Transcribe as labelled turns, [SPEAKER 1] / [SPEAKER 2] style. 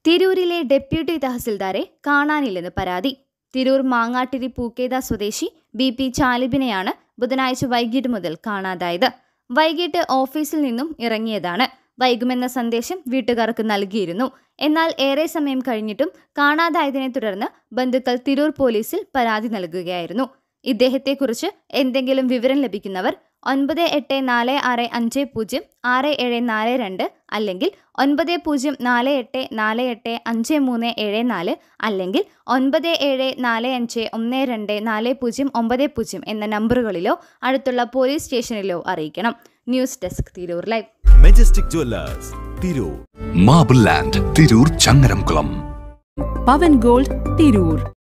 [SPEAKER 1] തിരൂരിലെ ഡെപ്യൂട്ടി തഹസിൽദാരെ കാണാനില്ലെന്ന് പരാതി തിരൂർ മാങ്ങാട്ടിരി പൂക്കേത സ്വദേശി ബി പി ചാലിബിനെയാണ് ബുധനാഴ്ച വൈകിട്ട് മുതൽ കാണാതായത് വൈകിട്ട് ഓഫീസിൽ നിന്നും ഇറങ്ങിയതാണ് വൈകുമെന്ന സന്ദേശം വീട്ടുകാർക്ക് നൽകിയിരുന്നു എന്നാൽ ഏറെ സമയം കഴിഞ്ഞിട്ടും കാണാതായതിനെ തുടർന്ന് ബന്ധുക്കൾ തിരൂർ പോലീസിൽ പരാതി നൽകുകയായിരുന്നു ഇദ്ദേഹത്തെക്കുറിച്ച് എന്തെങ്കിലും വിവരം ലഭിക്കുന്നവർ ഒൻപത് എട്ട് നാല് ആറ് അഞ്ച് പൂജ്യം ആറ് ഏഴ് നാല് രണ്ട് അല്ലെങ്കിൽ ഒൻപത് പൂജ്യം നാല് എട്ട് നാല് എട്ട് അഞ്ച് മൂന്ന് ഏഴ് നാല് അല്ലെങ്കിൽ ഒൻപത് ഏഴ് നാല് അഞ്ച് ഒന്ന് രണ്ട് നാല് പൂജ്യം ഒമ്പത് പൂജ്യം എന്ന നമ്പറുകളിലോ അടുത്തുള്ള പോലീസ് സ്റ്റേഷനിലോ അറിയിക്കണം news desk Tirur live
[SPEAKER 2] Majestic Jewellers Tirur
[SPEAKER 3] marble land Tirur Changaramkulam
[SPEAKER 4] Pavan gold Tirur